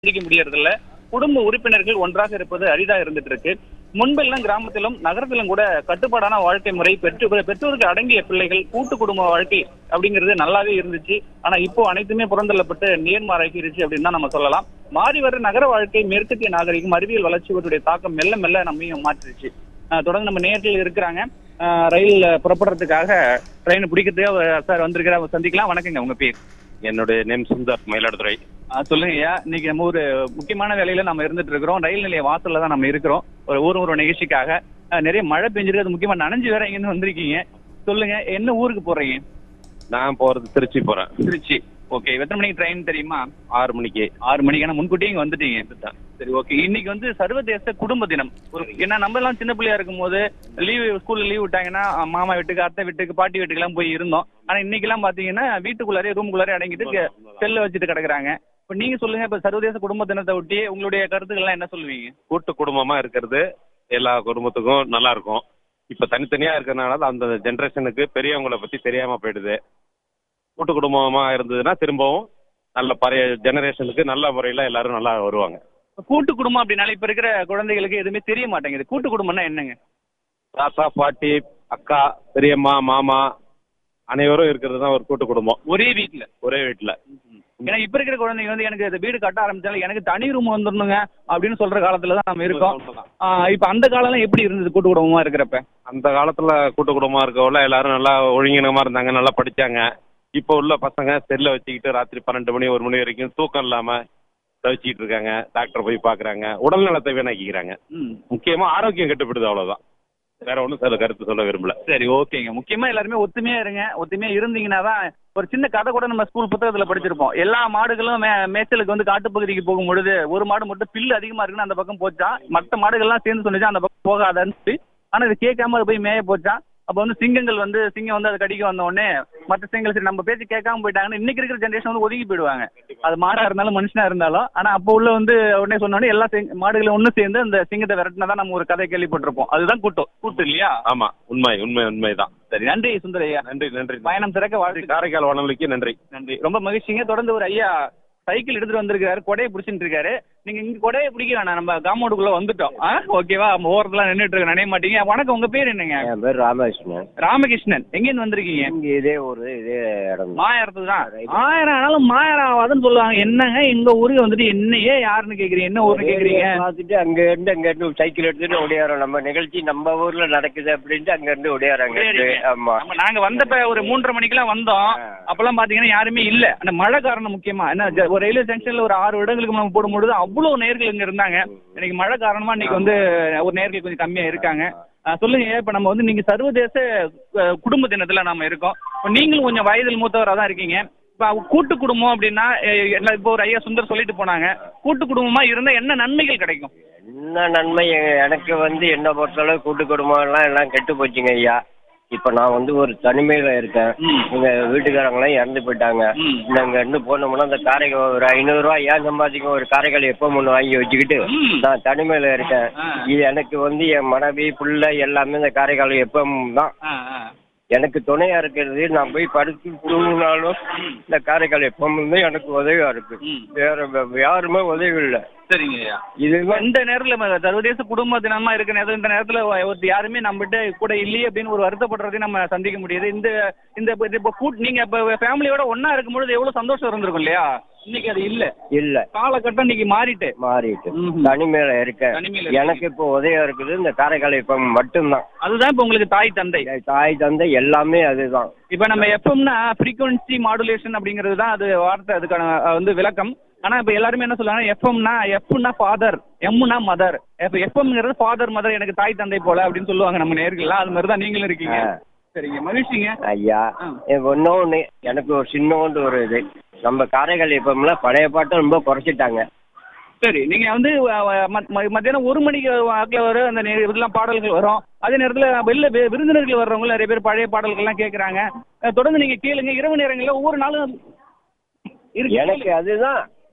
சந்திக்க முடியறதில்ல குடும்ப உறுப்பினர்கள் ஒன்றாக இருப்பது அரிதா இருந்துட்டு இருக்கு முன்பெல்லாம் கிராமத்திலும் நகரத்திலும் கூட கட்டுப்பாடான வாழ்க்கை முறை பெற்று பெற்றோருக்கு அடங்கிய பிள்ளைகள் கூட்டு குடும்ப வாழ்க்கை அப்படிங்கிறது நல்லாவே இருந்துச்சு ஆனா இப்போ அனைத்துமே புறந்தள்ளப்பட்டு நேர்மாறாகிருச்சு அப்படின்னு தான் நம்ம சொல்லலாம் மாறி வர நகர வாழ்க்கை மேற்கத்திய நாகரிகம் அறிவியல் வளர்ச்சிகளுடைய தாக்கம் மெல்ல மெல்ல நம்மையும் மாற்றிருச்சு ஆஹ் தொடர்ந்து நம்ம நேர்கள் இருக்கிறாங்க ஆஹ் ரயில் புறப்படுறதுக்காக ட்ரெயின் பிடிக்கிறதுக்காக சார் வந்திருக்கிற சந்திக்கலாம் வணக்கங்க உங்க பேர் என்னுடைய நேம் சுந்தர் மயிலாடுதுறை ஆ, சொல்லுங்க ஐயா இன்னைக்கு நம்ம ஒரு முக்கியமான வேலையில நம்ம இருந்துட்டு இருக்கிறோம் ரயில் நிலைய வாசல்ல தான் நம்ம இருக்கிறோம் ஒரு ஊர் ஒரு நிகழ்ச்சிக்காக ஆ, நிறைய மழை பெஞ்சிருக்கு அது முக்கியமா நனைஞ்சு வேற இங்க வந்திருக்கீங்க சொல்லுங்க என்ன ஊருக்கு போறீங்க நான் போறது திருச்சி போறேன் திருச்சி ஓகே எத்தனை மணிக்கு ட்ரெயின் தெரியுமா ஆறு மணிக்கு ஆறு மணிக்கு ஆனா முன்கூட்டியே இங்க வந்துட்டீங்க சரி ஓகே இன்னைக்கு வந்து சர்வதேச குடும்ப தினம் ஒரு ஏன்னா நம்ம எல்லாம் சின்ன பிள்ளையா இருக்கும்போது லீவு ஸ்கூல்ல லீவ் விட்டாங்கன்னா அஹ், மாமா வீட்டுக்கு அத்தை வீட்டுக்கு பாட்டி வீட்டுக்கு எல்லாம் போய் இருந்தோம் ஆனா இன்னைக்கு எல்லாம் பாத்தீங்கன்னா வீட்டுக்குள்ளாரே ரூமுக்குள்ளாரே அடங்கிட்டு செல்ல வச்சுட்டு கிடக்குறாங்க இப்ப நீங்க சொல்லுங்க இப்ப சர்வதேச குடும்ப தினத்தை ஒட்டி உங்களுடைய கருத்துக்கள் எல்லாம் என்ன சொல்லுவீங்க கூட்டு குடும்பமா இருக்கிறது எல்லா குடும்பத்துக்கும் நல்லா இருக்கும் இப்ப தனித்தனியா இருக்கிறதுனால அந்த ஜென்ரேஷனுக்கு பெரியவங்கள பத்தி தெரியாம போயிடுது கூட்டு குடும்பமா இருந்ததுன்னா திரும்பவும் நல்ல பழைய ஜெனரேஷனுக்கு நல்ல முறையில எல்லாரும் நல்லா வருவாங்க இப்ப கூட்டு குடும்பம் அப்படின்னால இப்ப இருக்கிற குழந்தைகளுக்கு எதுவுமே தெரிய மாட்டேங்குது கூட்டு குடும்பம்னா என்னங்க தாத்தா பாட்டி அக்கா பெரியம்மா மாமா அனைவரும் இருக்கிறது தான் ஒரு கூட்டு குடும்பம் ஒரே வீட்டுல ஒரே வீட்டுல ஏன்னா இப்ப இருக்கிற குழந்தைங்க வந்து எனக்கு இந்த வீடு கட்ட ஆரம்பிச்சாலும் எனக்கு தனி ரூம் வந்துடணுங்க அப்படின்னு சொல்ற காலத்துல தான் நம்ம இருக்கோம் ஆஹ் இப்ப அந்த காலம் எப்படி இருந்தது கூட்டு குடும்பமா இருக்கிறப்ப அந்த காலத்துல கூட்டு குடும்பமா இருக்கவங்கள எல்லாரும் நல்லா ஒழுங்கினமா இருந்தாங்க நல்லா படிச்சாங்க இப்போ உள்ள பசங்க செல்ல வச்சுக்கிட்டு ராத்திரி பன்னெண்டு மணி ஒரு மணி வரைக்கும் தூக்கம் இல்லாம தவிச்சிக்கிட்டு இருக்காங்க டாக்டர் போய் பாக்குறாங்க உடல் நலத்தை வீணாக்கிக்கிறாங்க ம் முக்கியமா ஆரோக்கியம் கெட்டுப்படுது அவ்வளவுதான் வேற ஒன்றும் சில கருத்து சொல்ல விரும்பல சரி ஓகேங்க முக்கியமா எல்லாருமே ஒத்துமையா இருங்க ஒத்துமையா இருந்தீங்கன்னா தான் ஒரு சின்ன கதை கூட நம்ம ஸ்கூல் புத்தகத்துல படிச்சிருப்போம் எல்லா மாடுகளும் மே மேய்ச்சலுக்கு வந்து காட்டுப்பகுதிக்கு போகும் பொழுது ஒரு மாடு மட்டும் பில்லு அதிகமா இருக்குன்னு அந்த பக்கம் போச்சான் மற்ற மாடுகள்லாம் சேர்ந்து சொன்னிச்சு அந்த பக்கம் போகாதன்னு சொல்லி ஆனா இது கேட்காம அது போய் மேய போச்சான் அப்ப வந்து சிங்கங்கள் வந்து சிங்கம் வந்து அது கடிக்க வந்த உடனே மற்ற சிங்கங்கள் சரி நம்ம பேச்சு கேட்காம போயிட்டாங்கன்னு இன்னைக்கு இருக்கிற ஜென்ரேஷன் வந்து ஒதுங்கி போயிடுவாங்க அது மாடா இருந்தாலும் மனுஷனா இருந்தாலும் ஆனா அப்போ உள்ள வந்து உடனே சொன்ன உடனே எல்லா சிங்க- மாடுகளும் ஒண்ணு சேர்ந்து அந்த சிங்கத்தை விரட்டினா நம்ம ஒரு கதை கேள்விப்பட்டிருப்போம் அதுதான் கூட்டம் கூட்டு இல்லையா ஆமா உண்மை உண்மை உண்மைதான் சரி நன்றி சுந்தரையா நன்றி நன்றி பயணம் சிறக்க வாழ்த்து காரைக்கால் வானொலிக்கு நன்றி நன்றி ரொம்ப மகிழ்ச்சிங்க தொடர்ந்து ஒரு ஐயா சைக்கிள் எடுத்துட்டு வந்திருக்காரு கொடையை பிடிச்சிட்டு இருக்காரு நீங்க இங்க கொடையை பிடிக்க வேணாம் நம்ம காம்பவுண்டுக்குள்ள வந்துட்டோம் ஆ, ஓகேவா நம்ம ஓரத்துல நின்னுட்டு இருக்க நினைய மாட்டீங்க வணக்கம் உங்க பேர் என்னங்க என் பேர் ராமகிருஷ்ணன் ராமகிருஷ்ணன் எங்க இருந்து வந்திருக்கீங்க இங்க இதே ஊரு இதே இடம் மாயறதுக்கு தான் ஆயிரம் ஆனாலும் மாயிரம் ஆகாதுன்னு சொல்லுவாங்க என்னங்க எங்க ஊருக்கு வந்துட்டு என்னையே யாருன்னு கேக்குறீங்க என்ன ஊர்னு கேக்குறீங்க பார்த்துட்டு அங்க இருந்து அங்க இருந்து சைக்கிள் எடுத்துட்டு ஓடியாரோம் நம்ம நிகழ்ச்சி நம்ம ஊர்ல நடக்குது அப்படின்ட்டு அங்க இருந்து ஓடியாராங்க சரிங்க. ஆமா நம்ம நாங்க வந்தப்ப ஒரு மூன்றரை மணிக்கெல்லாம் வந்தோம் ஆ. அப்பெல்லாம் பாத்தீங்கன்னா யாருமே இல்ல அந்த மழை காரணம் முக்கியமா என்ன ஜ- ஒரு ரயில்வே ஜங்ஷன்ல ஒரு ஆறு இடங்களுக்கு நம்ம போடும்பொழுது அவ்வளவு நேர்கள் இங்க இருந்தாங்க இன்னைக்கு மழை காரணமா இன்னைக்கு வந்து ஒரு நேர்கள் கொஞ்சம் கம்மியா இருக்காங்க ஆ, சொல்லுங்க இப்ப நம்ம வந்து நீங்க சர்வதேச அஹ், குடும்ப தினத்துல நாம இருக்கோம் இப்ப நீங்களும் கொஞ்சம் வயதில் மூத்தவரா தான் இருக்கீங்க இப்ப அவ- கூட்டு குடும்பம் அப்படின்னா அஹ், எல்லாம் இப்போ ஒரு ஐயா சுந்தர் சொல்லிட்டு போனாங்க கூட்டு குடும்பமா இருந்தா என்ன நன்மைகள் கிடைக்கும் என்ன நன்மை எ- எனக்கு வந்து என்ன பொறுத்தளவு கூட்டு குடும்பம் எல்லாம் எல்லாம் கெட்டு போச்சுங்க ஐயா இப்ப நான் வந்து ஒரு தனிமையில இருக்கேன் ம். எங்க வீட்டுக்காரங்களாம் இறந்து போயிட்டாங்க ம். நாங்க இருந்து போனோம்னா அந்த காரைக்கால் ஒரு ஐநூறு ரூபாய் ஏன் சம்பாதிக்க ஒரு காரைக்கால் எப்போ ஒன்று வாங்கி வச்சுக்கிட்டு ம். நான் தனிமையில இருக்கேன் ஆ. இது எனக்கு வந்து என் மனைவி புள்ள எல்லாமே இந்த காரைக்கால் எப்போ தான் ஆ, ஆ. எனக்கு துணையா இருக்கிறது நான் போய் படுத்து தூங்கினாலும் இந்த காரைக்கால் எப்பவுமே எனக்கு உதவியா இருக்கு ம். வேற வே- யாருமே உதவி இல்லை சரிங்க ஐயா இதுதான் இந்த நேரத்துல ம- சர்வதேச குடும்ப தினமா இருக்க நேரத்துல இந்த நேரத்துல ஒ- ஒருத்தர் யாருமே நம்மகிட்ட கூட இல்லையே அப்படின்னு ஒரு வருத்தப்படுறதையும் நம்ம சந்திக்க முடியுது இந்த இந்த இப்ப- இப்ப கூட் நீங்க இப்ப ஃபேமிலியோட ஒண்ணா இருக்கும்பொழுது எவ்வளவு சந்தோஷம் இருந்திருக்கும் இல்லையா இன்னைக்கு அது இல்ல இல்ல காலகட்டம் இன்னைக்கு மாறிட்டு மாறிட்டு ம்ஹும். தனிமையில இருக்கேன் தனிமையில இருக்கீங்க. எனக்கு இப்போ உதவியா இருக்குது இந்த காரைக்கால் இப்ப மட்டும்தான் அதுதான் இப்ப உங்களுக்கு தாய் தந்தை என் தாய் தந்தை எல்லாமே அதுதான் இப்ப நம்ம எஃப்எம்னா ஃப்ரீக்வன்சி மாடுலேஷன் அப்படிங்கிறது தான் அது வார்த்தை அதுக்கான அஹ், வந்து விளக்கம் ஆனா இப்ப எல்லாருமே என்ன சொல்லுவாங்க எஃப்எம்னா எஃப்னா ஃபாதர் எம்னா மதர் இப்ப எஃப்எம்ங்கிறது ஃபாதர் மதர் எனக்கு தாய் தந்தை போல அப்படின்னு சொல்லுவாங்க நம்ம நேர்கள்லாம் அது மாதிரி தான் நீங்களும் இருக்கீங்க ஆ. சரிங்க மகிழ்ச்சிங்க ஐயா ஆ. இன்னொன்னு எனக்கு ஒரு சின்னோண்டு ஒரு இது நம்ம காரைக்கால் இப்பம்ல பழைய பாட்டை ரொம்ப குறைச்சிட்டாங்க சரி நீங்க வந்து அஹ், அஹ், மத்- ம- மத்தியானம் ஒரு மணிக்கு வாக்கில் வரும் அந்த நே- இதெல்லாம் பாடல்கள் வரும் அதே நேரத்துல வெளில வி- விருந்தினர்கள் வர்றவங்க நிறைய பேர் பழைய பாடல்கள்லாம் கேட்கறாங்க அஹ், தொடர்ந்து நீங்க கேளுங்க இரவு நேரங்களில் ஒவ்வொரு நாளும் இருக்கு. எனக்கு அதுதான்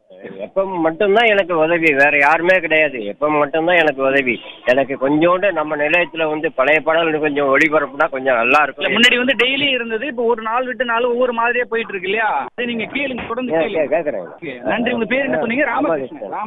எப்போ மட்டும்தான் எனக்கு உதவி வேற யாருமே கிடையாது எப்போ மட்டும்தான் எனக்கு உதவி எனக்கு கொஞ்சோண்டு நம்ம நிலையத்துல வந்து பழைய பாடல் கொஞ்சம் ஒளிபரப்புனா கொஞ்சம் நல்லா இல்ல இருக்கும் முன்னாடி வந்து டெய்லி இருந்தது இப்போ ஒரு நாள் விட்டு நாள் ஒவ்வொரு மாதிரியே போயிட்டு இருக்கு இல்லையா அது நீங்க கேளுங்க தொடர்ந்து கே- கேளுங்க கே- கேக்குறேன் நன்றி உங்க பேர் என்ன சொன்னீங்க ராமகிருஷ்ணன் ராமகிருஷ்ணன். ராம